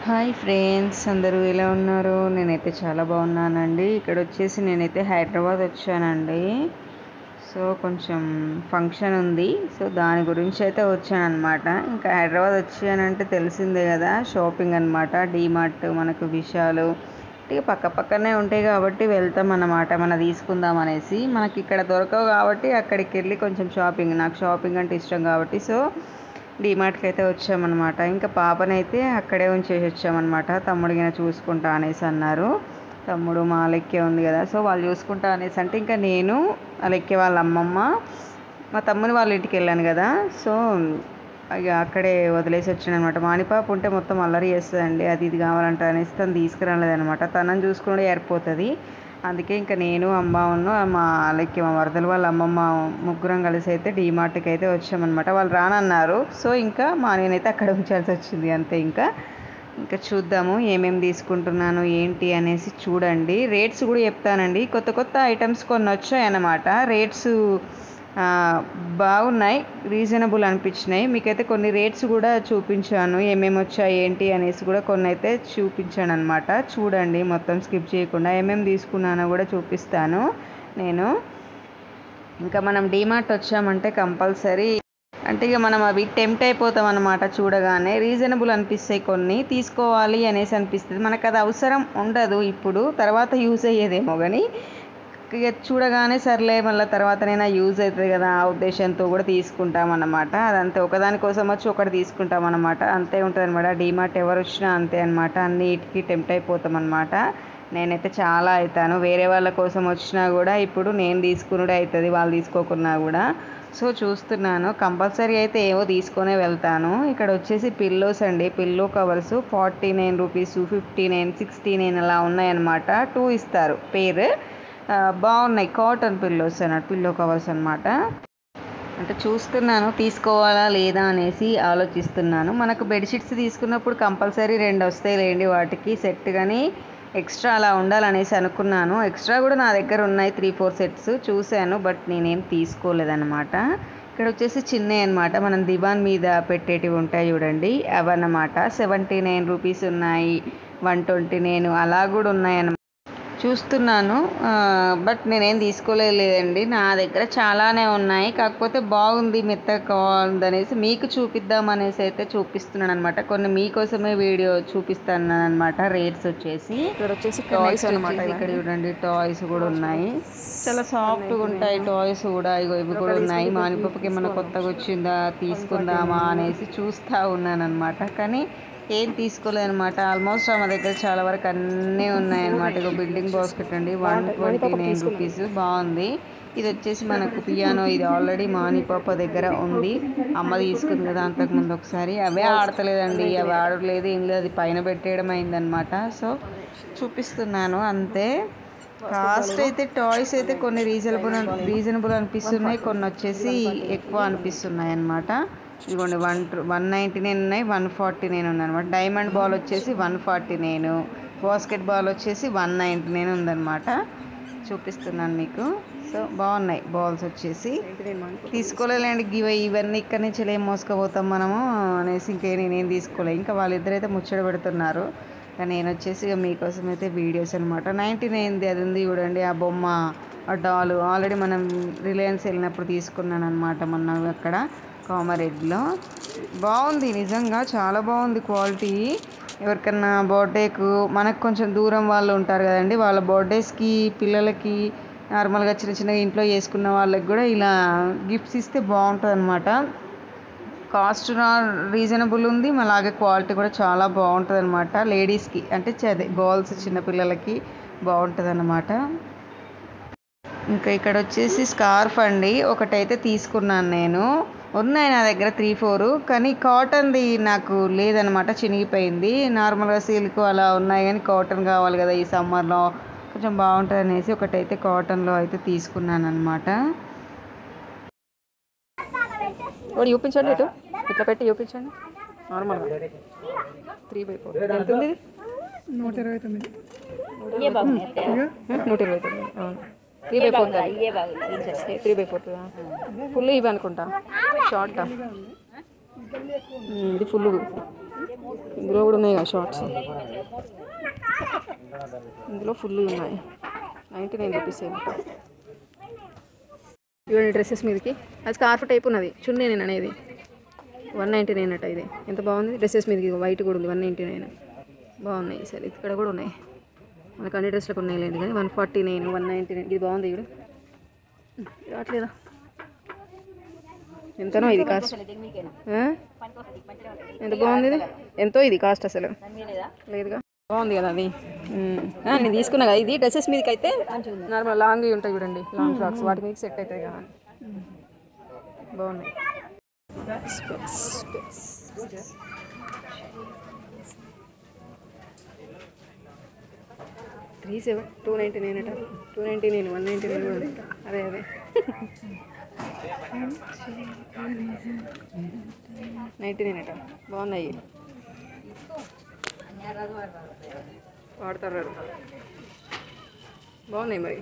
Hi friends అందరూ ఎలా ఉన్నారు నేనైతే చాలా బాగున్నానండి ఇక్కడ వచ్చేసి నేనైతే హైదరాబాద్ వచ్చానండి సో కొంచెం ఫంక్షన్ ఉంది సో దాని గురించి అయితే వచ్చానమాట ఇంకా హైదరాబాద్ వచ్చానంటే తెలిసిందే కదా షాపింగ్ అనమాట డీమార్ట్ మనకు విషయాలు ఇక పక్క పక్కనే ఉంటాయి కాబట్టి వెళ్తాం అన్నమాట మన తీసుకుందాం అనేసి మనకి ఇక్కడ దొరకవు కాబట్టి అక్కడికి వెళ్ళి కొంచెం షాపింగ్ నాకు షాపింగ్ అంటే ఇష్టం కాబట్టి సో డీమార్ట్కి అయితే వచ్చామన్నమాట ఇంకా పాపనైతే అక్కడే ఉంచేసి వచ్చామన్నమాట తమ్ముడికి చూసుకుంటా అనేసి అన్నారు తమ్ముడు మా లెక్కే ఉంది కదా సో వాళ్ళు చూసుకుంటా అనేసి అంటే ఇంకా నేను ఆ లెక్కే వాళ్ళ అమ్మమ్మ మా తమ్ముని వాళ్ళ ఇంటికి వెళ్ళాను కదా సో ఇక అక్కడే వదిలేసి వచ్చాను అనమాట మానిపాప ఉంటే మొత్తం అల్లరి చేస్తుందండి అది ఇది కావాలంట అనేసి తను తీసుకురాలేదనమాట తనని చూసుకుని ఏరిపోతుంది అందుకే ఇంకా నేను అమ్మ ఉన్ను మా లైక్ మా వరదలు వాళ్ళ అమ్మమ్మ ముగ్గురం కలిసి అయితే డీమార్ట్కి అయితే వచ్చామన్నమాట వాళ్ళు రానన్నారు సో ఇంకా మా నేనైతే అక్కడ ఉంచాల్సి వచ్చింది అంతే ఇంకా ఇంకా చూద్దాము ఏమేమి తీసుకుంటున్నాను ఏంటి అనేసి చూడండి రేట్స్ కూడా చెప్తానండి కొత్త కొత్త ఐటమ్స్ కొన్ని వచ్చాయి అన్నమాట రేట్స్ బాగున్నాయి రీజనబుల్ అనిపించినాయి మీకైతే కొన్ని రేట్స్ కూడా చూపించాను ఏమేమి వచ్చాయి ఏంటి అనేసి కూడా కొన్ని అయితే చూపించాను అనమాట చూడండి మొత్తం స్కిప్ చేయకుండా ఏమేమి తీసుకున్నానో కూడా చూపిస్తాను నేను ఇంకా మనం డీమార్ట్ వచ్చామంటే కంపల్సరీ అంటే ఇక మనం అవి టెంప్ట్ అయిపోతాం అనమాట చూడగానే రీజనబుల్ అనిపిస్తాయి కొన్ని తీసుకోవాలి అనేసి అనిపిస్తుంది మనకు అది అవసరం ఉండదు ఇప్పుడు తర్వాత యూజ్ అయ్యేదేమో కానీ ఇక చూడగానే సర్లే మళ్ళీ తర్వాతనైనా యూజ్ అవుతుంది కదా ఆ ఉద్దేశంతో కూడా తీసుకుంటాం అన్నమాట అదంతే ఒకదాని కోసం వచ్చి ఒకటి తీసుకుంటాం అనమాట అంతే ఉంటుంది అనమాట డీమార్ట్ ఎవరు వచ్చినా అంతే అనమాట అన్నిటికీ టెంప్ట్ అయిపోతాం అనమాట నేనైతే చాలా అవుతాను వేరే వాళ్ళ కోసం వచ్చినా కూడా ఇప్పుడు నేను తీసుకునుడే అవుతుంది వాళ్ళు తీసుకోకున్నా కూడా సో చూస్తున్నాను కంపల్సరీ అయితే ఏవో తీసుకొనే వెళ్తాను ఇక్కడ వచ్చేసి పిల్లోస్ అండి pillow covers forty nine rupees fifty nine sixty nine అలా ఉన్నాయన్నమాట టూ ఇస్తారు పేరు బాగున్నాయి కాటన్ పిల్లోస్ అన్నట్టు పిల్లో కవర్స్ అనమాట అంటే చూస్తున్నాను తీసుకోవాలా లేదా అనేసి ఆలోచిస్తున్నాను మనకు బెడ్షీట్స్ తీసుకున్నప్పుడు కంపల్సరీ రెండు వస్తాయి లేండి వాటికి సెట్ కానీ ఎక్స్ట్రా అలా ఉండాలనేసి అనుకున్నాను ఎక్స్ట్రా కూడా నా దగ్గర ఉన్నాయి త్రీ ఫోర్ సెట్స్ చూశాను బట్ నేనేం తీసుకోలేదన్నమాట ఇక్కడ వచ్చేసి చిన్నవి అనమాట మనం దివాన్ మీద పెట్టేటివి ఉంటాయి చూడండి అవన్నమాట సెవెంటీ నైన్ రూపీస్ ఉన్నాయి వన్ ట్వంటీ నైన్ అలా కూడా ఉన్నాయి అన్నమాట చూస్తున్నాను బట్ నేనేం తీసుకోలేదండి నా దగ్గర చాలానే ఉన్నాయి కాకపోతే బాగుంది మెత్తగా కావాలి అనేసి మీకు చూపిద్దాం అనేసి అయితే చూపిస్తున్నాను అనమాట కొన్ని మీకోసమే వీడియో చూపిస్తాను అనమాట రేట్స్ వచ్చేసి ఇక్కడ వచ్చేసి టాయ్స్ అనమాట ఇక్కడ చూడండి టాయ్స్ కూడా ఉన్నాయి చాలా సాఫ్ట్గా ఉంటాయి టాయ్స్ కూడా ఇగో ఇవి కూడా ఉన్నాయి మానిపప్పకి ఏమైనా కొత్తగా వచ్చిందా తీసుకుందామా అనేసి చూస్తూ ఉన్నాను అనమాట కానీ ఏం తీసుకోలేదనమాట ఆల్మోస్ట్ ఆమె దగ్గర చాలా వరకు అన్నీ ఉన్నాయన్నమాట ఇక బిల్డింగ్ బాస్కెట్ అండి వన్ ట్వంటీ నైన్ రూపీస్ బాగుంది ఇది వచ్చేసి మనకు పియానో ఇది ఆల్రెడీ మానిపాప దగ్గర ఉంది అమ్మ తీసుకుంది కదా అంతకుముందు ఒకసారి అవే ఆడతలేదండి అవి ఆడలేదు ఏం లేదు అది పైన పెట్టేయడం అయిందనమాట సో చూపిస్తున్నాను అంతే కాస్ట్ అయితే టాయ్స్ అయితే కొన్ని రీజనబుల్ రీజనబుల్ అనిపిస్తున్నాయి కొన్ని వచ్చేసి ఎక్కువ అనిపిస్తున్నాయి అన్నమాట ఇదిగోండి వన్ వన్ నైంటీ నైన్ ఉన్నాయి వన్ ఫార్టీ నైన్ ఉన్నాయి అనమాట డైమండ్ బాల్ వచ్చేసి one forty nine basketball వచ్చేసి వన్ నైంటీ నైన్ ఉందన్నమాట చూపిస్తున్నాను మీకు సో బాగున్నాయి బాల్స్ వచ్చేసి తీసుకోలేండి ఇవి ఇవన్నీ ఇక్కడి నుంచి ఏం మోసుకుపోతాం మనము అనేసి ఇంకే నేనేం తీసుకోలే ఇంకా వాళ్ళిద్దరైతే ముచ్చట పెడుతున్నారు కానీ నేను వచ్చేసి ఇక మీకోసం అయితే వీడియోస్ అనమాట నైంటీ నైన్ది అది ఉంది చూడండి ఆ బొమ్మ ఆ డాల్ ఆల్రెడీ మనం రిలయన్స్ వెళ్ళినప్పుడు తీసుకున్నాను అనమాట మొన్న అక్కడ కామారెడ్డిలో బాగుంది నిజంగా చాలా బాగుంది క్వాలిటీ ఎవరికన్నా బర్త్డేకు మనకు కొంచెం దూరం వాళ్ళు ఉంటారు కదండి వాళ్ళ బర్త్డేస్కి పిల్లలకి నార్మల్గా చిన్న చిన్నగా ఇంట్లో చేసుకున్న వాళ్ళకి కూడా ఇలా గిఫ్ట్స్ ఇస్తే బాగుంటుంది అనమాట కాస్ట్ రీజనబుల్ ఉంది అలాగే క్వాలిటీ కూడా చాలా బాగుంటుంది అనమాట లేడీస్కి అంటే అదే గర్ల్స్ చిన్నపిల్లలకి బాగుంటుంది అనమాట ఇంకా ఇక్కడ వచ్చేసి స్కార్ఫ్ అండి ఒకటైతే తీసుకున్నాను నేను ఉన్నాయి నా దగ్గర త్రీ ఫోర్ కానీ కాటన్ది నాకు లేదనమాట చినిగిపోయింది నార్మల్గా సిల్క్ అలా ఉన్నాయి కానీ కాటన్ కావాలి కదా ఈ సమ్మర్లో కొంచెం బాగుంటుంది అనేసి ఒకటైతే కాటన్లో అయితే తీసుకున్నాను అనమాట ఒకటి చూపించండి ఇటు ఇట్లా పెట్టి చూపించండి నార్మల్గా త్రీ బై ఫోర్ ఎంత ఉంది నూట ఇరవై తొమ్మిది నూట ఇరవై తొమ్మిది అవును three by four three by four full ఇవి అనుకుంటా షార్ట్ ఇది ఫుల్ ఇందులో కూడా ఉన్నాయి కదా షార్ట్స్ ఇందులో ఫుల్ ఉన్నాయి నైంటీ నైన్ రూపీస్ ఇవన్నీ డ్రెస్సెస్ మీదకి అది స్కార్ఫ్ టైప్ ఉన్నది చున్నీ నేను అనేది వన్ నైంటీ నైన్ అట ఇది ఎంత బాగుంది డ్రెస్సెస్ మీదకి వైట్ కూడా ఉంది వన్ నైంటీ నైన్ బాగున్నాయి సరే ఇక్కడ కూడా ఉన్నాయి మనకు అన్ని డ్రెస్లకు ఉన్నాయి లేదు కానీ one forty nine one ninety nine ఇది బాగుంది ఇప్పుడు రావట్లేదా ఎంతనో ఇది కాస్ట్ ఆ? ఎంత బాగుంది ఇది ఎంతో ఇది కాస్ట్ అసలు లేదుగా బాగుంది కదా అది ఉమ్. ఆ, నేను తీసుకున్నా కదా ఇది డ్రెస్సెస్ మీదకి అయితే నార్మల్ లాంగ్ ఉంటాయి చూడండి లాంగ్ ఫ్రాక్స్ వాటి మీద సెట్ అవుతాయి కదా బాగున్నాయి Specs, specs. Three seven two ninety nine అట two ninety nine one ninety nine కూడా ఉంది. అదే అదే నైంటీ నైన్ అట బాగున్నాయి వాడతారు బాగున్నాయి మరి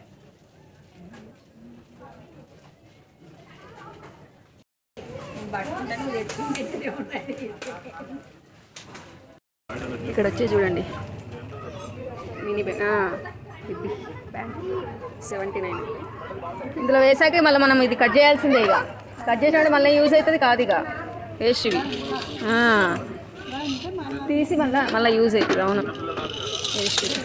ఇక్కడ వచ్చి చూడండి మినీ బ్యాగ్ ఇది బ్యాగ్ సెవెంటీ నైన్ ఇందులో వేసాక మళ్ళీ మనం ఇది కట్ చేయాల్సిందే ఇక కట్ చేసినప్పుడు మళ్ళీ యూజ్ అవుతుంది కాదు ఇక వేస్ట్ ఇవి ఆ. తీసి మళ్ళీ మళ్ళీ యూజ్ అవుతుంది అవును వేస్ట్ ఇవి.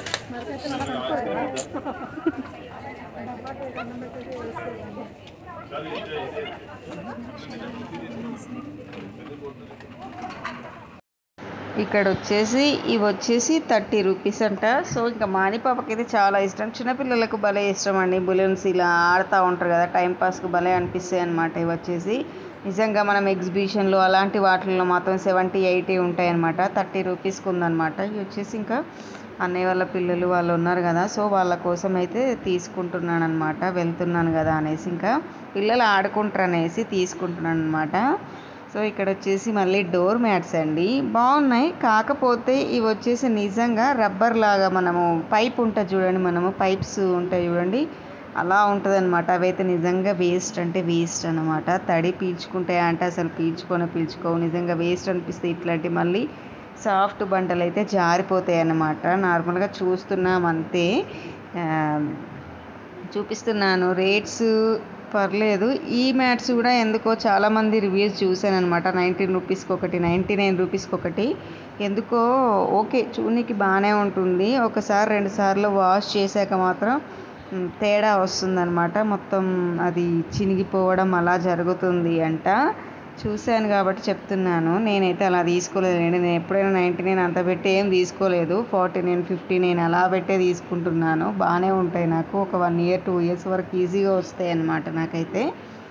ఇక్కడ వచ్చేసి ఇవి వచ్చేసి థర్టీ రూపీస్ అంట సో ఇంకా మాని పాపకి అయితే చాలా ఇష్టం చిన్నపిల్లలకు భలే ఇష్టం అండి బులెన్స్ ఇలా ఆడుతూ ఉంటారు కదా టైం పాస్కి భలే అనిపిస్తాయి అనమాట ఇవి వచ్చేసి నిజంగా మనం ఎగ్జిబిషన్లో అలాంటి వాటిల్లో మాత్రం సెవెంటీ ఎయిటీ ఉంటాయి అనమాట థర్టీ రూపీస్కి ఉందన్నమాట ఇవి వచ్చేసి ఇంకా అన్నయ్య వాళ్ళ పిల్లలు వాళ్ళు ఉన్నారు కదా సో వాళ్ళ కోసం అయితే తీసుకుంటున్నాను అనమాట వెళ్తున్నాను కదా అనేసి ఇంకా పిల్లలు ఆడుకుంటారు అనేసి తీసుకుంటున్నాను అనమాట సో ఇక్కడ వచ్చేసి మళ్ళీ డోర్ మ్యాట్స్ అండి బాగున్నాయి కాకపోతే ఇవి వచ్చేసి నిజంగా రబ్బర్ లాగా మనము పైప్ ఉంటుంది చూడండి మనము పైప్స్ ఉంటాయి చూడండి అలా ఉంటుంది అనమాట అవైతే నిజంగా వేస్ట్ అంటే వేస్ట్ అనమాట తడి పీల్చుకుంటాయి అంటే అసలు పీల్చుకొని పీల్చుకోవు నిజంగా వేస్ట్ అనిపిస్తే ఇట్లాంటి మళ్ళీ సాఫ్ట్ బండలు అయితే జారిపోతాయి అన్నమాట నార్మల్గా చూస్తున్నాం అంతే ఆ, చూపిస్తున్నాను రేట్స్ పర్లేదు ఈ మ్యాట్స్ కూడా ఎందుకో చాలామంది రివ్యూస్ చూశాను అనమాట నైన్టీన్ రూపీస్కి ఒకటి నైంటీ నైన్ రూపీస్కి ఒకటి ఎందుకో ఓకే చూడనికి బాగానే ఉంటుంది ఒకసారి రెండు సార్లు వాష్ చేశాక మాత్రం మ్, తేడా వస్తుందన్నమాట మొత్తం అది చినిగిపోవడం అలా జరుగుతుంది అంట చూశాను కాబట్టి చెప్తున్నాను నేనైతే అలా తీసుకోలేదు నేను ఎప్పుడైనా నైంటీ నైన్ అంత పెట్టి ఏం తీసుకోలేదు ఫార్టీ నైన్ ఫిఫ్టీ నైన్ అలా పెట్టే తీసుకుంటున్నాను బాగానే ఉంటాయి నాకు ఒక వన్ ఇయర్ టూ ఇయర్స్ వరకు ఈజీగా వస్తాయి అన్నమాట నాకైతే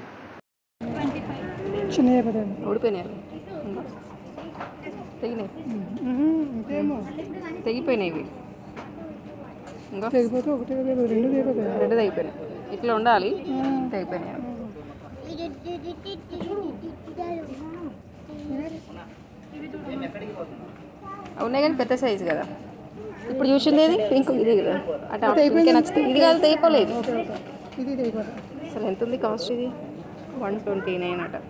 చిన్న అయిపోతాయి ఊడిపోయినాయి అవి. ఇంకా తెగినాయి ఇంకేమో తెగిపోయినాయి ఇవి ఇంకా తెగిపోతే ఒకటే లేదు రెండు తెగిపోతాయి రెండు తెగిపోయినాయి ఇట్లా ఉండాలి తెగిపోయినాయి అవి. అవి ఉన్నాయి కానీ పెద్ద సైజు కదా ఇప్పుడు చూసింది ఏది పింక్ ఇది కదా అటు ఇంకే నచ్చుతుంది ఇది కాదు తెగిపోలేదు ఇది తెగిపోతాయి అసలు ఎంత ఉంది కాస్ట్ ఇది వన్ ట్వంటీ నైన్ అట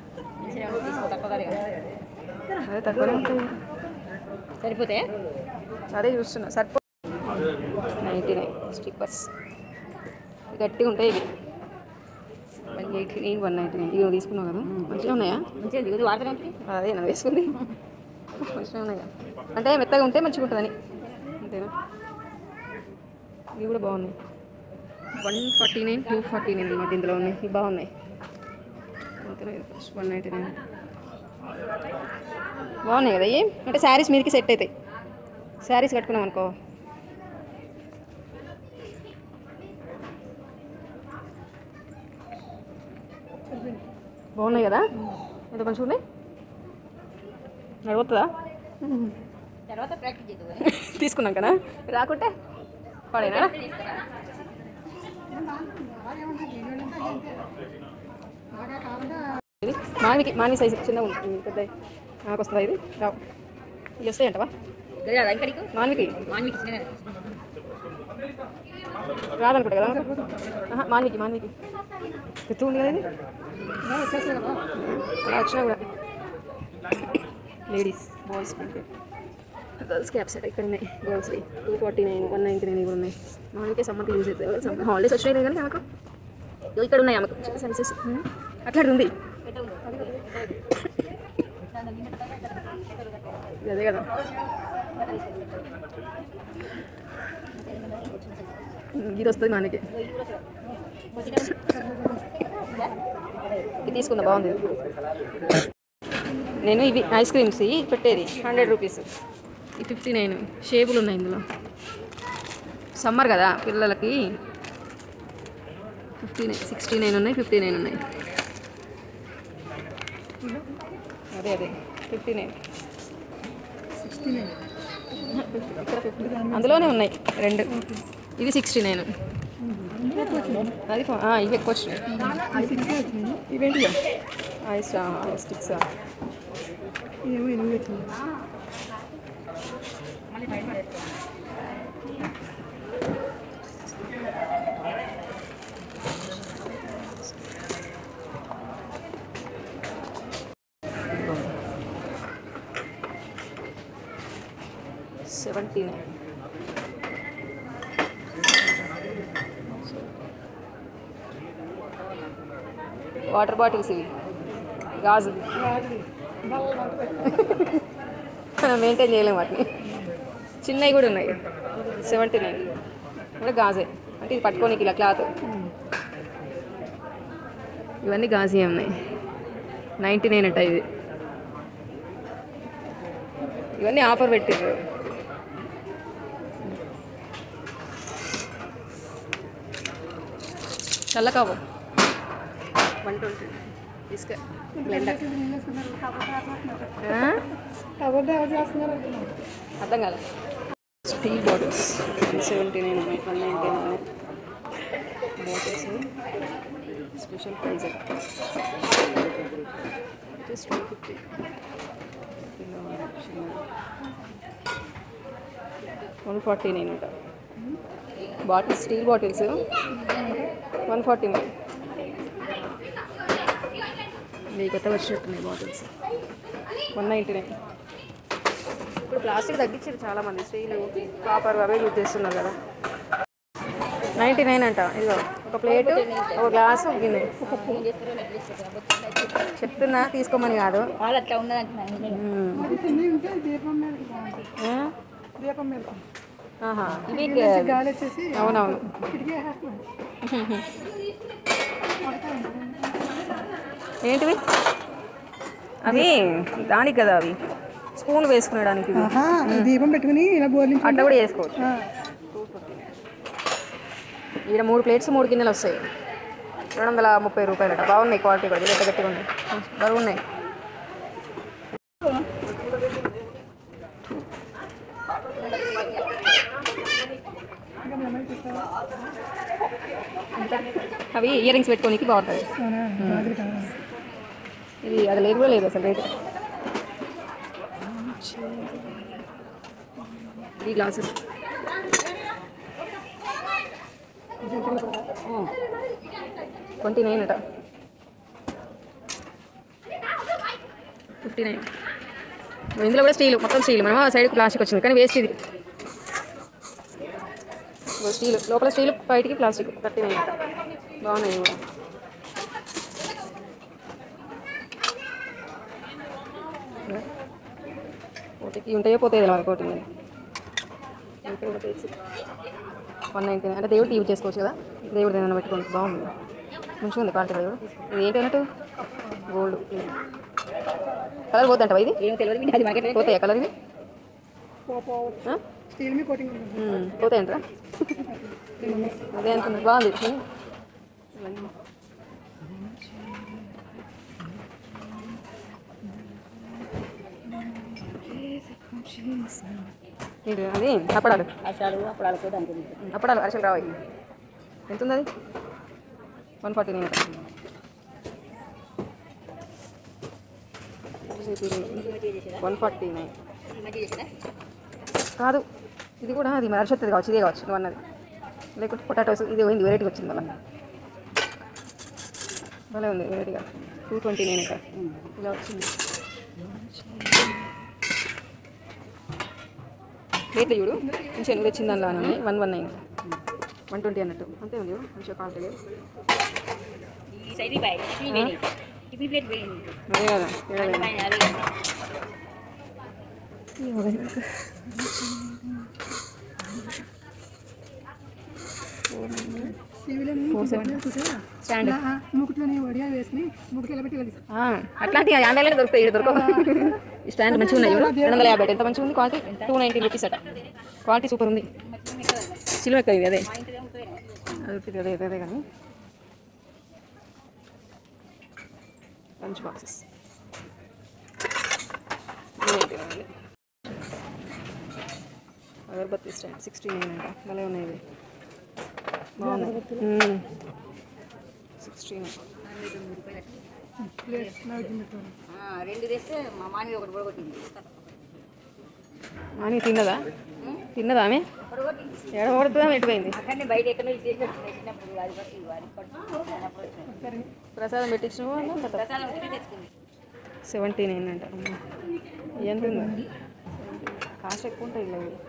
అదే తక్కువనే ఉంటుంది సరిపోతే అదే చూస్తున్నా సరిపో నైంటీ నైన్ స్టిక్కర్స్ గట్టిగా ఉంటాయి ఇవి one eighty nine one ninety nine ఇవి తీసుకున్నావు కదా మంచిగా ఉన్నాయా మంచిగా దిగుదు వాడతానికి అదే నా వేసుకుంది మంచిగా ఉన్నాయి కదా అంటే మెత్తగా ఉంటే మంచిగా ఉంటుందని అంతేనా ఇవి కూడా బాగున్నాయి one forty nine two forty nine అనమాట ఇందులో ఉన్నాయి ఇవి బాగున్నాయి అంతేనా వన్ నైంటీ నైన్ బాగున్నాయి కదా ఇవి అంటే శారీస్ మీదకి సెట్ అవుతాయి శారీస్ కట్టుకున్నాం అనుకో బాగున్నాయి కదా ఎంత మంచిగా ఉన్నాయి నడుగుతుందా తర్వాత ప్రాక్టీస్ చేద్దాం తీసుకున్నాం కదా రాకుంటే పడేనా ఇది మామికి మామి సైజు చిన్న ఉంది పెద్ద నాకు వస్తుందా ఇది రావు ఇవి వస్తాయంటవా గదిరా వెంకడికి మామికి మాన్వికి చిన్న రాదనుకుంటా కదా ఆహా, మాన్వికి మాన్వికి ఎత్తు ఉంది కదా ఇది అలా వచ్చినా కూడా ladies boys printed girls cap set ఇక్కడ ఉన్నాయి girls two forty nine one ninety nine కూడా ఉన్నాయి మామూలుగా సమ్మర్కి యూజ్ అవుతాయి సమ్మర్ హాలిడేస్ వచ్చినాయి కానీ ఆమెకు ఇదిగో ఇక్కడ ఉన్నాయి ఆమెకు సైజెస్ అట్లా ఉంది ఇది అదే కదా ఇది వస్తుంది మనకి ఇది తీసుకుందా బాగుంది ఇది. నేను ఇవి ఐస్ క్రీమ్స్ ఇవి పెట్టేది హండ్రెడ్ రూపీస్ ఈ ఫిఫ్టీ నైన్ షేపులు ఉన్నాయి ఇందులో సమ్మర్ కదా పిల్లలకి ఫిఫ్టీ నైన్ సిక్స్టీ నైన్ ఉన్నాయి ఫిఫ్టీ నైన్ ఉన్నాయి అదే అదే ఫిఫ్టీ నైన్ ఇక్కడ ఫిఫ్టీ అందులోనే ఉన్నాయి రెండు ఇవి సిక్స్టీ నైన్ అది ఫో- ఆ, ఇవి ఎక్కువ వచ్చినాయి ఇవేంటి ఐస్ స్టిక్స్ ఏమో ఎనిమిది వచ్చింది సెవెంటీ నైన్ వాటర్ బాటిల్స్ ఇవి గాజు మెయింటైన్ చేయలేము వాటిని చిన్నవి కూడా ఉన్నాయి సెవెంటీ నైన్ కూడా గాజే అంటే ఇది పట్టుకోనికి ఇలా క్లాత్ ఇవన్నీ గాజే ఉన్నాయి నైంటీ నైన్ అంట ఇది ఇవన్నీ ఆఫర్ పెట్టిర్రు చల్లకావు వన్ ట్వంటీ తీసుక బ్లెండర్ అబద్ధం ఎవరు చేస్తున్నారు అంటున్నాను. అర్థం కాలే steel bottles one seventy nine ఉన్నాయి one ninety nine bottles special price just two fifty one forty nine అంట bottles steel bottles one forty nine మీ కొత్తగా వచ్చినట్టున్నాయి బాటిల్స్ వన్ నైంటీ నైన్ ఇప్పుడు ప్లాస్టిక్ తగ్గించారు చాలా మంది స్టీల్ కాపర్ అవే యూజ్ చేస్తున్నారు కదా నైంటీ నైన్ అంట ఇదిగో ఒక ప్లేట్ ఒక గ్లాసు ఒక గిన్నె చెప్తున్నా తీసుకోమని కాదు వాళ్ళు అట్లా ఉన్నదంటున్నాను మ్మ్. చిన్నవి ఉంటే దీపం మీద బాగుంటుంది ఆ? దీపం మీద ఆహా ఇవి గాలి వచ్చేసి అవునవును కిటికీ వేస్తున్నాను ఏంటివి అవి దానికి కదా అవి స్పూన్ వేసుకునేడానికి ఇవి. ఆహా ఈ దీపం పెట్టుకుని ఇలా బోర్లించి అట్లా కూడా చేసుకోవచ్చు ఈడ మూడు ప్లేట్స్ మూడు గిన్నెలు వస్తాయి రెండు వందల ముప్పై రూపాయలట బాగున్నాయి క్వాలిటీ కూడా గట్టి గట్టిగా ఉన్నాయి బరువు ఉన్నాయి అవి ఇయర్ రింగ్స్ పెట్టుకోనికి బాగుంటుంది అవునా గాజులు కావాలి ఇది అది లేదు కూడా లేదు అసలు రేటు ఈ గ్లాసెస్ ట్వంటీ నైన్ అట ఫిఫ్టీ నైన్ ఇందులో కూడా స్టీల్ మొత్తం స్టీల్ మనం సైడ్ ప్లాస్టిక్ వచ్చింది కానీ వేస్ట్ ఇది స్టీల్ లోపల స్టీల్ బయటికి ప్లాస్టిక్ థర్టీ నైన్ అట బాగున్నాయి ఇవి కూడా కోటికి ఉంటాయో పోతాయి తెలియదు కోటి మీద వన్ నైంటీ అంటే దేవుడికి యూజ్ చేసుకోవచ్చు కదా దేవుడి ఏమైనా పెట్టుకోండి బాగుంది మంచిగా ఉంది క్వాలిటీ దేవుడు ఇది ఏంటి అన్నట్టు గోల్డ్ కలర్ పోతుంటావా ఇది ఏం తెలియదు బిడ్డ, అది మనకే పోతాయా కలర్ ఇది ఆ? స్టీల్ మీ కోటింగ్ ఉంటుంది ఉమ్, పోతాయంటారా అదే అనుకున్నా బాగుంది ఇది అది అప్పడాలు అసలు అప్పుడు వాళ్ళకు దానికి ఉంది. అప్పడాలు అరిసెలు రావాలి ఎంత ఉంది అది one forty nine one forty nine ఈ మధ్య చేసినా? కాదు ఇది కూడా అది మరి అరిసెత్తది కావచ్చు ఇదే కావచ్చు నువ్వు అన్నది లేకుంటే పొటాటోస్ ఇది పోయింది వెరైటీగా వచ్చింది మళ్ళీ భలే ఉంది వెరైటీగా టూ ట్వంటీ నైన్ ఇంకా ఇలా వచ్చింది రేట్లు చూడు మంచిగా నువ్వు తెచ్చిన దానిలో ఉన్నాయి one one nine one twenty అన్నట్టు అంతే ఉంది చూడు మంచిగా క్వాలిటీ ఈ సైడ్ బాయ్ ఇవి వేరే ఇవి ప్లేట్ వేరే అదే కదా తేడా లేదు. పైన అదే కదా. టీవీలో చూసా స్టాండ్ మూకుట్లోని వడియా వేసుకుని మూకుటి ఎలా పెట్టి కలిసి ఆ, అట్లాంటి ఆన్లైన్లో దొరుకుతాయి ఇక్కడ దొరకవు ఈ స్టాండ్ మంచిగా ఉన్నాయి చూడు రెండు వందల యాభై ఎంత మంచిగా ఉంది క్వాలిటీ టూ నైంటీ రూపీస్ అట క్వాలిటీ సూపర్ ఉంది సిల్వర్ ఇది అదే అది ఉంటుంది అదే అదే అదే కానీ లంచ్ బాక్సెస్ అగరబత్తి స్టాండ్ సిక్స్టీ నైన్ అంట భలే ఉన్నాయి ఇవి బాగున్నాయి సిక్స్టీ నైన్ ఆ, రెండు తెస్తే మా మామి ఒకటి కూడా కొట్టింది అని తిన్నదా తిన్నదా ఆమె ఒకటి కొట్టింది ఎక్కడ పడుతుందా ఎటుపోయింది అక్కడనే బయట ఎక్కడో ఇది చేసినట్టు చేసినప్పుడు అది పట్టి అది పట్టు అప్పుడు వచ్చింది. ప్రసాదం పెట్టించినావు ప్రసాదం ఒకటే తెచ్చుకుంది సెవెంటీ నైన్ అంట అమ్మో. ఎంత ఉంది కాస్ట్ ఎక్కువ ఉంటాయి ఇలా ఇవి.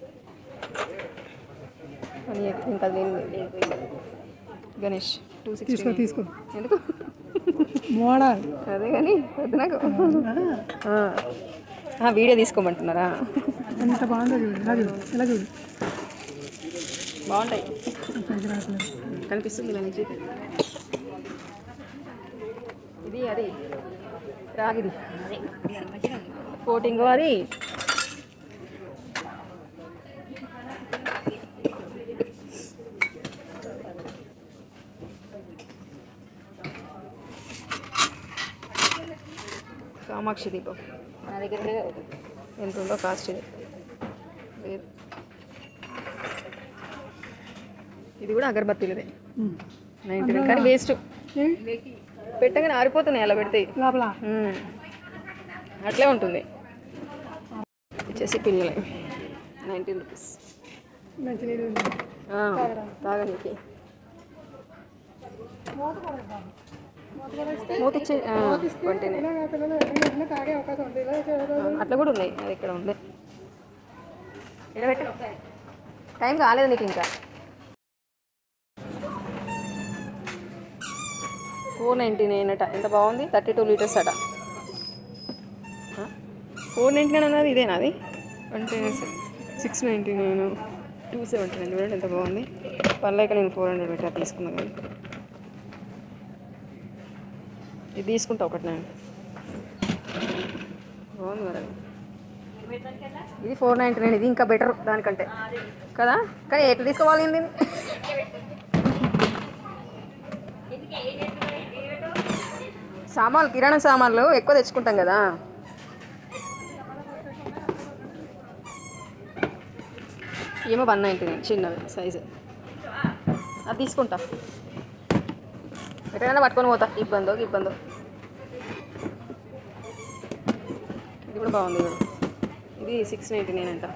అని ఇంకా అది లేదు. గణేష్ టూ తీసుకో సిక్స్టీ తీసుకో ఎందుకు మోడల్ అదే కానీ వద్దు నాకు ఆ. ఆ, వీడియో తీసుకోమంటున్నారా ఎంత బాగుందో చూడు ఇలా చూడు ఇలా చూడు బాగుంటాయి సరిగ్గా రావట్లేదు. కనిపిస్తుంది ఇలా నుంచి ఇది అది రాగిది అదే ఇది మంచిగా ఉంది కోటింగ్ అది కామాక్షి దీపం నా దగ్గర ఉండేదే ఒకటి. ఎంత ఉందో కాస్ట్ ఇది లేదు ఇది కూడా అగరబత్తీలదే ఉమ్. నైంటీ నైన్ కానీ వేస్ట్ ఏ? పెట్టగానే ఆరిపోతున్నాయి అలా పెడితే లోపల మ్మ్. అట్లే ఉంటుంది వచ్చేసి పిల్లలే నైన్టీన్ రూపీస్ మంచి నీళ్ళు ఉంది. తాగనీకి మూత ఇచ్చే ట్వంటీనే ఇలా పిల్లలు ఎక్కడికి వెళ్ళినా తాగే అవకాశం ఉంది ఇలా చేయడం అట్లా కూడా ఉన్నాయి అది ఇక్కడ ఉంది ఎడబెట్టు టైం కాలేదు నీకు ఇంకా ఫోర్ నైంటీ నైన్ అట ఎంత బాగుంది థర్టీ టూ లీటర్స్ అట ఫోర్ నైంటీ నైన్ అన్నది ఇదేనా అది అంటే six ninety nine two seventy nine చూడండి ఎంత బాగుంది పర్లేక నేను ఫోర్ హండ్రెడ్ పెట్టా తీసుకున్నాను కానీ ఇది తీసుకుంటా ఒకటి నేను బాగుంది మరి అది. ఇది ఫోర్ నైంటీ నైన్ ఇది ఇంకా బెటర్ దానికంటే కదా కానీ ఎట్లా తీసుకోవాలి దీన్ని సామాన్లు కిరాణా సామాన్లు ఎక్కువ తెచ్చుకుంటాం కదా ఏమో వన్ నైంటీ నైన్ చిన్నవి సైజు అది తీసుకుంటా ఎక్కడైనా పట్టుకొని పోతా ఇబ్బందో ఇబ్బందో ఇది కూడా బాగుంది ఇది కూడా. ఇది సిక్స్ నైంటీ నైన్ అంట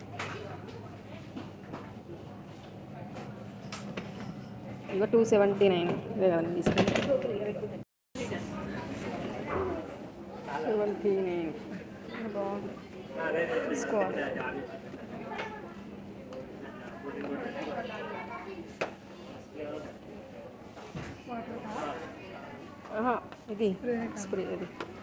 ఇక టూ సెవెంటీ నైన్ ఇదే కదండి తీసుకుంది సెవెంటీ నైన్ బాగుంది తీసుకోవాలి ఆహా, ఇది స్ప్రే ఇది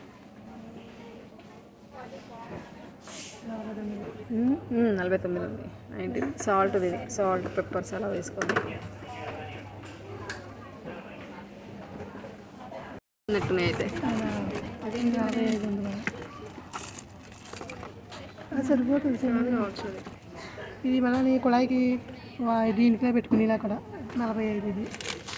మ్మ్, మ్మ్, నలభై తొమ్మిది ఉంది నైంటీ సాల్ట్ ఇది సాల్ట్ పెప్పర్స్ అలా వేసుకోండి ఉన్నట్టున్నాయి అయితే అది యాభై ఐదు వందలు అది సరిపోతుంది సార్. కావచ్చు అది. ఇది మళ్ళీ నీ కుళాయికి వా- దీంట్లో పెట్టుకుని ఇలా కూడా నలభై ఐదు ఇది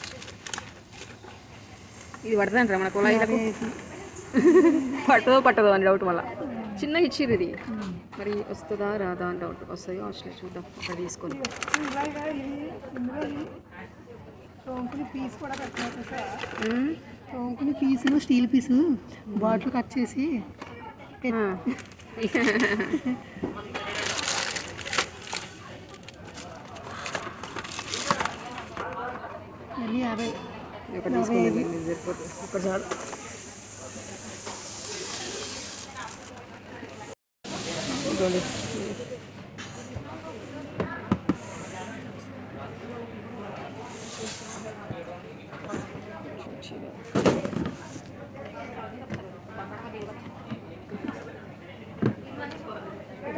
ఇది పడుతుందంటారా మన కుళాయిలకు యాభై ఐదు పట్టదో పట్టదో అని డౌట్ మళ్ళీ చిన్నగా ఇచ్చిర్రు ఇది మరి వస్తుందా రాదా అని డౌట్ వస్తుందో వచ్చలే చూద్దాం అక్కడ తీసుకొని ఇలా ఇలా ఇది ఇందులో ఈ సోంకుని పీస్ కూడా పెట్టినట్టు సార్ మ్మ్. సోంకుని piece steel piece bottle cut చేసి ఆ. మళ్ళీ యాభై ఇది ఒకటి తీసుకుందాం ఇది సరిపోతుంది ఒకటి చాలు ఇదిగోండి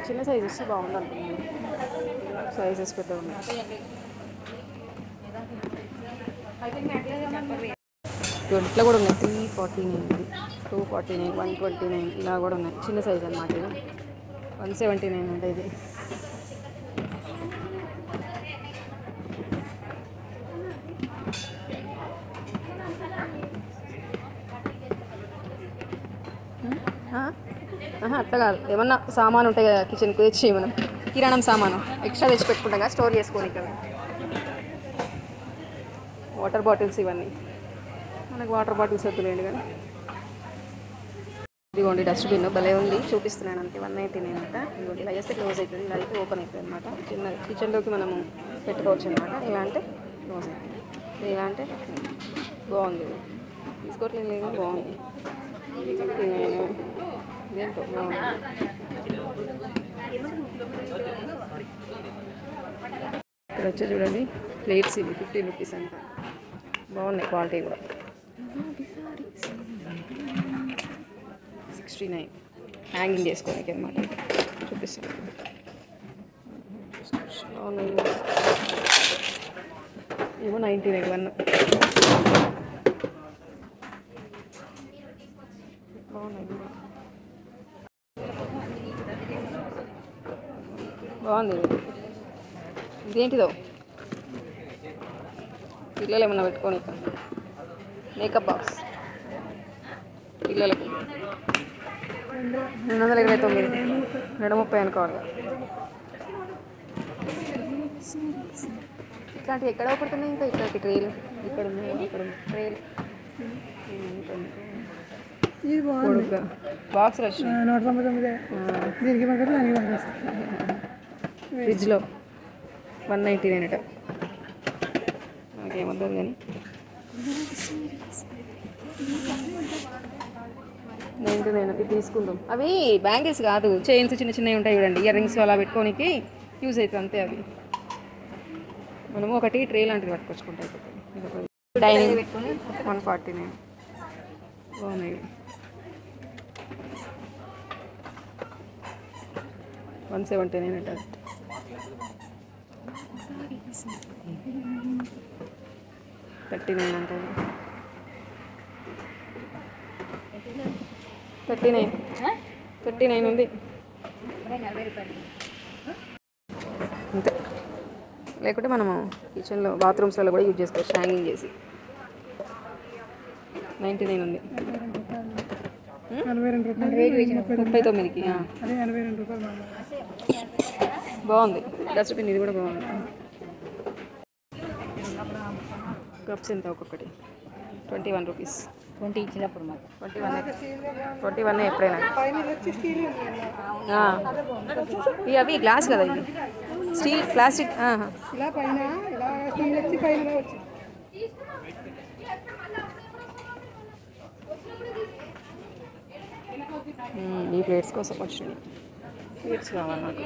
చిన్న సైజ్ వస్తే బాగుంది అనుకుంటున్నాను సైజెస్ పెద్ద ఉన్నాయి ఇదిగోండి, ఇట్లా కూడా ఉన్నాయి three forty nine two forty nine one twenty nine ఇలా కూడా ఉన్నాయి చిన్న సైజ్ అనమాట ఇది వన్ సెవెంటీ నైన్ అంటే ఇది ఆ? ఆహా, అట్లా కాదు ఏమన్నా సామాన్ ఉంటాయి కదా కిచెన్కి తెచ్చి మనం కిరాణం సామాను ఎక్స్ట్రా తెచ్చి పెట్టుకుంటాం కదా స్టోర్ చేసుకొని ఇక్కడ వాటర్ బాటిల్స్ ఇవన్నీ మనకు వాటర్ బాటిల్స్ వద్దులేండి కానీ ఇదిగోండి డస్ట్బిన్ భలే ఉంది చూపిస్తున్నాను అంతే వన్ నైంటీ నైన్ అంట ఇదిగోండి ఇలా చేస్తే క్లోజ్ అవుతుంది ఇలా అయితే ఓపెన్ అవుతుంది అనమాట చిన్న కిచెన్లోకి మనము పెట్టుకోవచ్చు అనమాట ఇలా అంటే క్లోజ్ అవుతుంది ఇలా అంటే బాగుంది ఇది. తీసుకోవట్లేదు లేదు కానీ బాగుంది ఫిఫ్టీ నైన్ దేంతో బాగుంది ఇక్కడ వచ్చి చూడండి ప్లేట్స్ ఇవి ఫిఫ్టీన్ రూపీస్ అంట బాగున్నాయి క్వాలిటీ కూడా సిక్స్టీ నైన్ హ్యాంగింగ్ చేసుకోనికి అనమాట చూపిస్తాను బాగున్నాయి ఏమో నైంటీ నైన్ వన్ బాగున్నాయి ఇవి కూడా. బాగుంది ఇది. ఇదేంటిదో పిల్లలు ఏమన్నా పెట్టుకొని మేకప్ బాక్స్ పిల్లలకి రెండు వందల ఇరవై తొమ్మిది రెండు ముప్పై అనుకోవాలి ఇట్లాంటివి ఎక్కడ పడుతున్నాయి ఇంకా ఇట్లాంటి ట్రైలు ఇక్కడ ఉన్నాయి అక్కడ ట్రైలు ఇది బాగుంది పొడుగ్గా బాక్స్ రష్ ఆ, నూట తొంభై తొమ్మిది దీనికి పక్కన దానికి పక్కన ఫ్రిడ్జ్లో వన్ నైంటీ నైన్ అట నాకేమొద్దు కానీ నైంటీ నైన్ ఇది తీసుకుందాం అవి బ్యాంగిల్స్ కాదు చైన్స్ చిన్న చిన్నవి ఉంటాయి చూడండి ఇయర్ రింగ్స్ అలా పెట్టుకోనికి యూజ్ అవుతుంది అంతే అవి మనము ఒకటి ట్రే లాంటిది పట్టుకొచ్చుకుంటాం డైనింగ్ వన్ ఫార్టీ నైన్ బాగున్నాయి వన్ సెవెంటీ నైన్ అంటారు థర్టీ నైన్ అంటారు థర్టీ నైన్ థర్టీ నైన్ ఉంది అంతే లేకుంటే మనము కిచెన్లో బాత్రూమ్స్లో కూడా యూజ్ చేసుకోవచ్చు హ్యాంగింగ్ చేసి నైంటీ నైన్ ఉంది ఎనభై రెండు రూపాయలు ముప్పై ముప్పై తొమ్మిదికి ఆ. అదే ఎనభై రెండు రూపాయలు బాగుంది బాగుంది డస్ట్బిన్ ఇది కూడా బాగుంది కప్స్ ఎంత ఒక్కొక్కటి ట్వంటీ వన్ రూపీస్ ట్వంటీ ఇచ్చినప్పుడు మాకు ట్వంటీ వన్ ట్వంటీ వన్ ఎప్పుడైనా పైన ఇది వచ్చి స్టీల్ ఉంది ఆ. ఇవి అవి గ్లాస్ కదా ఇది స్టీల్ ప్లాస్టిక్ ఆహా. ఇలా పైన ఇలా స్టీల్ వచ్చి పైన ఇలా వచ్చి మ్మ్, ఈ ప్లేట్స్ కోసం వచ్చినాయి ప్లేట్స్ కావాలి నాకు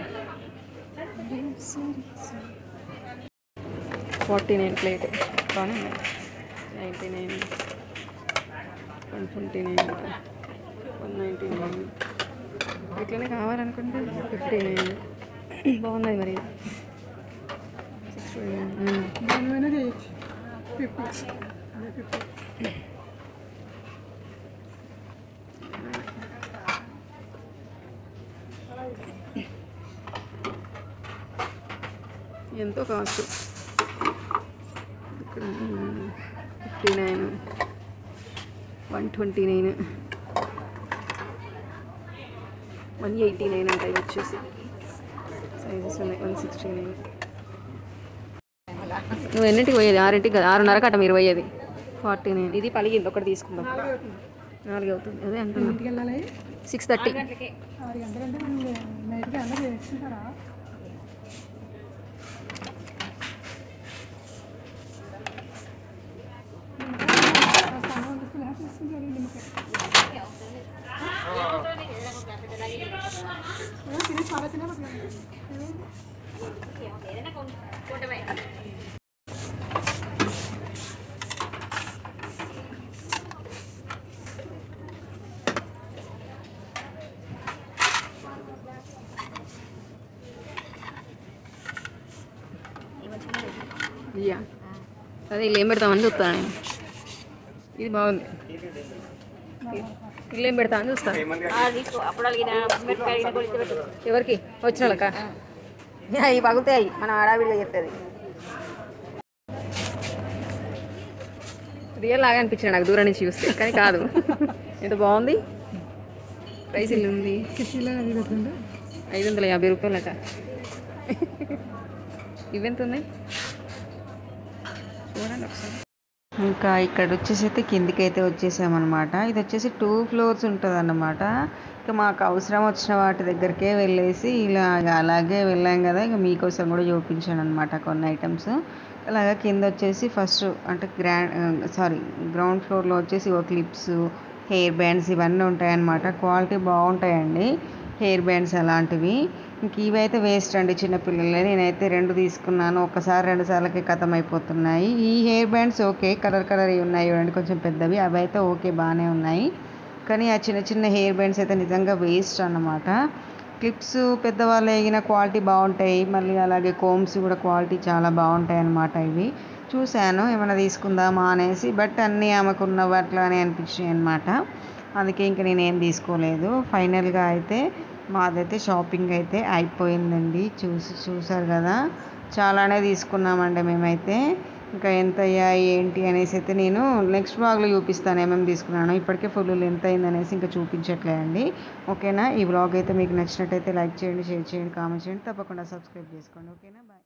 ఫార్టీ నైన్ ప్లేట్ బాగానే ఉన్నాయి ninety nine one twenty nine one ninety nine ఇట్లనే కావాలనుకుంటే ఫిఫ్టీ నైన్ బాగున్నాయి మరి సిక్స్టీ నైన్ దానిపైన చేయొచ్చు ఫిఫ్టీ అదే ఫిఫ్టీ ఎంతో కాస్ట్ ఇక్కడ fifty nine one twenty nine one eighty nine అంట ఇవి వచ్చేసి సైజెస్ ఉన్నాయి వన్ సిక్స్టీ నైన్ నువ్వు ఎన్నింటికి పోయేది ఆరింటికి కదా ఆరున్నరకు అట మీరు పోయేది ఫార్టీ నైన్ ఇది పలిగింది ఒకటి తీసుకుందాం నాలుగు అవుతుంది అదే అంటున్నా ఇంటికి వెళ్ళాలి సిక్స్ థర్టీ ఆరు గంటలంటే మనం నైట్కి అందరూ చేసుకుంటారా ఇయ్యా అదే ఇల్లు ఏం పెడతామని చూస్తాను నేను ఇది బాగుంది ఇల్లు ఏం పెడతామని చూస్తాను తీసుకో అప్పుడు అడిగిన మిరపకాయ అడిగిన కొలిచి పెట్టు ఎవరికి వచ్చిన వాళ్ళకా అవి పగుతాయి మనం ఆడావిడిగా చెప్తుంది రియల్ లాగా అనిపించింది నాకు దూరం నుంచి చూస్తే కానీ కాదు ఎంత బాగుంది ప్రైస్ ఇల్లు ఉంది ఐదు వందల యాభై రూపాయలట ఇవెంత ఉన్నాయి చూడండి ఒకసారి ఇంకా ఇక్కడ వచ్చేసి అయితే కిందికి అయితే వచ్చేసామన్నమాట ఇది వచ్చేసి టూ ఫ్లోర్స్ ఉంటుంది అన్నమాట ఇక మాకు అవసరం వచ్చిన వాటి దగ్గరికే వెళ్ళేసి ఇలా అలాగే వెళ్ళాం కదా ఇక మీకోసం కూడా చూపించాను అనమాట కొన్ని ఐటమ్స్ అలాగా కింద వచ్చేసి ఫస్ట్ అంటే గ్రాండ్ సారీ గ్రౌండ్ ఫ్లోర్లో వచ్చేసి ఓ క్లిప్స్ హెయిర్ బ్యాండ్స్ ఇవన్నీ ఉంటాయన్నమాట క్వాలిటీ బాగుంటాయండి హెయిర్ బ్యాండ్స్ అలాంటివి ఇంక ఇవైతే వేస్ట్ అండి చిన్నపిల్లలే నేనైతే రెండు తీసుకున్నాను ఒకసారి రెండు సార్లకి ఖతం అయిపోతున్నాయి ఈ hair bands okay colour colour ఉన్నాయి చూడండి కొంచెం పెద్దవి అవి అయితే ఓకే బాగానే ఉన్నాయి కానీ ఆ చిన్న చిన్న హెయిర్ బ్యాండ్స్ అయితే నిజంగా వేస్ట్ అన్నమాట క్లిప్స్ పెద్దవాళ్ళు వేగిన క్వాలిటీ బాగుంటాయి మళ్ళీ అలాగే కోమ్స్ కూడా క్వాలిటీ చాలా బాగుంటాయి అన్నమాట ఇవి చూశాను ఏమైనా తీసుకుందామా అనేసి బట్ అన్నీ ఆమెకున్నవి అట్లానే అనిపించాయి అనమాట అందుకే ఇంక నేనేం తీసుకోలేదు ఫైనల్గా అయితే మాదైతే షాపింగ్ అయితే అయిపోయిందండి చూసి చూసారు కదా చాలానే తీసుకున్నామండి మేమైతే ఇంకా ఎంత అయ్యాయి ఏంటి అనేసి అయితే నేను నెక్స్ట్ బ్లాగ్లో చూపిస్తాను ఏమేమి తీసుకున్నాను ఇప్పటికే ఫుల్ లెంత్ అయింది అనేసి ఇంకా చూపించట్లేదండి ఓకేనా ఈ బ్లాగ్ అయితే మీకు నచ్చినట్టయితే లైక్ చేయండి షేర్ చేయండి కామెంట్ చేయండి తప్పకుండా సబ్స్క్రైబ్ చేసుకోండి ఓకేనా బాయ్